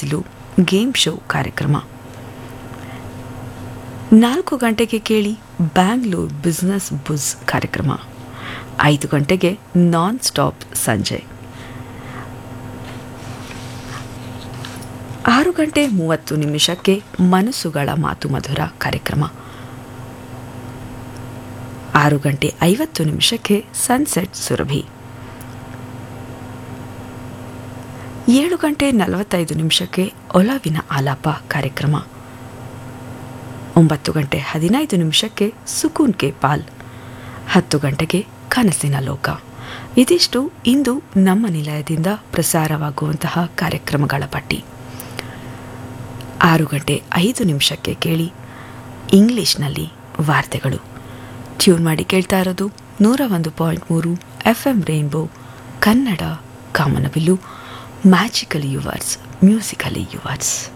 ಹೊಂಬಿಸಿಲು game show ಕಾರ್ಯಕ್ರಮ ನಾಲ್ಕು ಗಂಟೆಗೆ ಕೇಳಿ ಬ್ಯಾಂಗ್ಳೂರ್ ಬಿಸ್ನೆಸ್ ಬುಸ್ ಕಾರ್ಯಕ್ರಮ ಐದು ಗಂಟೆಗೆ ನಾನ್ ಸ್ಟಾಪ್ ಸಂಜೆ ಆರು ಗಂಟೆ ಮೂವತ್ತು ನಿಮಿಷಕ್ಕೆ ಮನಸ್ಸುಗಳ ಮಾತು ಮಧುರ ಕಾರ್ಯಕ್ರಮ ಆರು ಗಂಟೆ ಐವತ್ತು ನಿಮಿಷಕ್ಕೆ ಸನ್ಸೆಟ್ ಸುರಭಿ ಏಳು ಗಂಟೆ ನಲವತ್ತೈದು ನಿಮಿಷಕ್ಕೆ ಒಲವಿನ ಆಲಾಪ ಕಾರ್ಯಕ್ರಮ ಒಂಬತ್ತು ಗಂಟೆ ಹದಿನೈದು ನಿಮಿಷಕ್ಕೆ ಸುಕೂನ್ ಕೆ ಪಾಲ್ ಹತ್ತು ಗಂಟೆಗೆ ಕನಸಿನ ಲೋಕ ಇದಿಷ್ಟು ಇಂದು ನಮ್ಮ ನಿಲಯದಿಂದ ಪ್ರಸಾರವಾಗುವಂತಹ ಕಾರ್ಯಕ್ರಮಗಳ ಪಟ್ಟಿ ಆರು ಗಂಟೆ ಐದು ನಿಮಿಷಕ್ಕೆ ಕೇಳಿ ಇಂಗ್ಲಿಷ್ನಲ್ಲಿ ವಾರ್ತೆಗಳು ಟ್ಯೂನ್ ಮಾಡಿ ಕೇಳ್ತಾ ಇರೋದು ನೂರ ಒಂದು ಪಾಯಿಂಟ್ ಮೂರು ಎಫ್ ಎಂ ರೈನ್ಬೋ ಕನ್ನಡ ಕಾಮನಬಿಲ್ಲು ಮ್ಯಾಜಿಕಲಿ ಯುವರ್ಸ್ ಮ್ಯೂಸಿಕಲಿ ಯುವರ್ಸ್